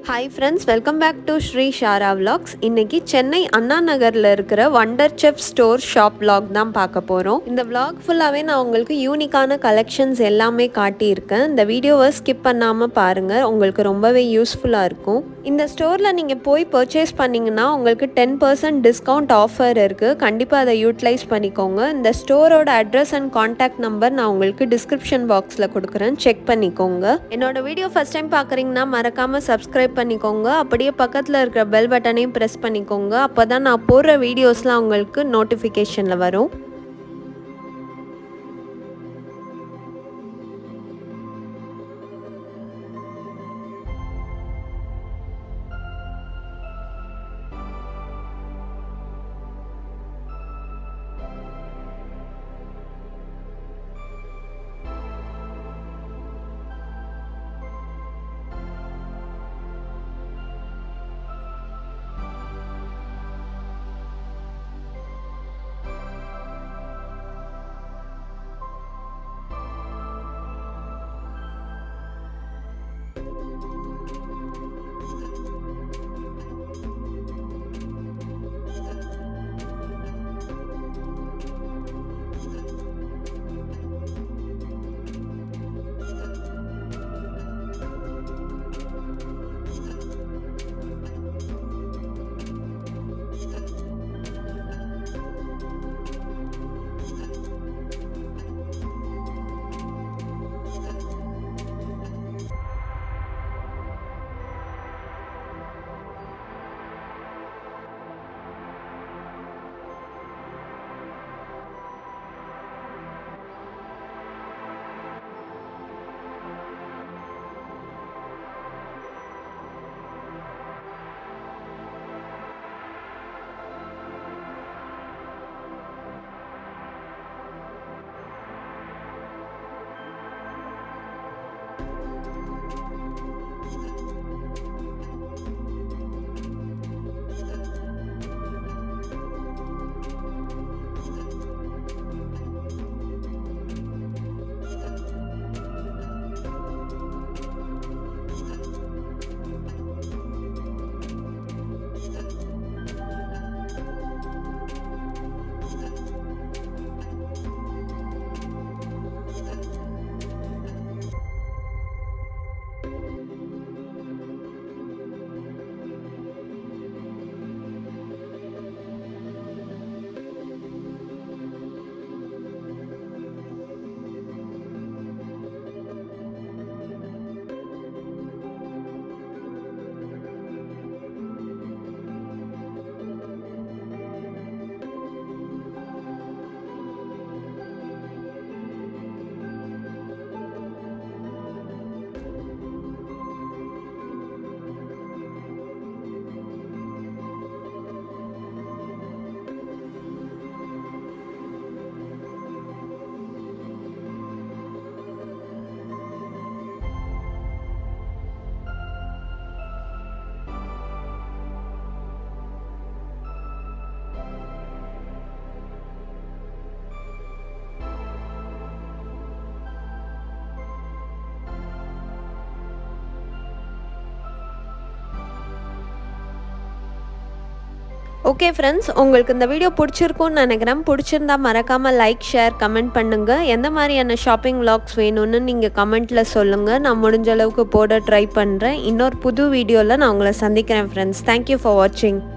hi friends welcome back to Sri Shara vlogs இன்னைக்கு சென்னை அண்ணா நகரில் இருக்கிற wonder chef store shop vlog தான் பார்க்க போகிறோம் இந்த vlog ஃபுல்லாகவே நான் உங்களுக்கு யூனிக்கான கலெக்ஷன்ஸ் எல்லாமே காட்டியிருக்கேன் இந்த வீடியோவை ஸ்கிப் பண்ணாமல் பாருங்கள் உங்களுக்கு ரொம்பவே யூஸ்ஃபுல்லாக இருக்கும் இந்த ஸ்டோரில் நீங்கள் போய் பர்ச்சேஸ் பண்ணிங்கன்னா உங்களுக்கு டென் பர்சன்ட் டிஸ்கவுண்ட் ஆஃபர் இருக்குது கண்டிப்பாக அதை யூட்டிலைஸ் பண்ணிக்கோங்க இந்த ஸ்டோரோட அட்ரஸ் அண்ட் காண்டாக்ட் நம்பர் நான் உங்களுக்கு டிஸ்கிரிப்ஷன் பாக்ஸில் கொடுக்குறேன் செக் பண்ணிக்கோங்க என்னோட வீடியோ ஃபஸ்ட் டைம் பார்க்குறீங்கன்னா மறக்காமல் சப்ஸ்கிரைப் பண்ணிக்கோங்க அப்படியே பக்கத்தில் இருக்கிற பெல் பட்டனையும் ப்ரெஸ் பண்ணிக்கோங்க அப்போ தான் நான் போடுற வீடியோஸ்லாம் உங்களுக்கு நோட்டிஃபிகேஷனில் வரும் ஓகே ஃப்ரெண்ட்ஸ் உங்களுக்கு இந்த வீடியோ பிடிச்சிருக்கும்னு நினைக்கிறேன் பிடிச்சிருந்தா மறக்காமல் லைக் ஷேர் கமெண்ட் பண்ணுங்கள் எந்த மாதிரியான ஷாப்பிங் vlogs வேணும்னு நீங்கள் கமெண்ட்டில் சொல்லுங்கள் நான் முடிஞ்ச அளவுக்கு போட ட்ரை பண்ணுறேன் இன்னொரு புது வீடியோவில் நான் உங்களை சந்திக்கிறேன் ஃப்ரெண்ட்ஸ் தேங்க்யூ ஃபார் வாட்சிங்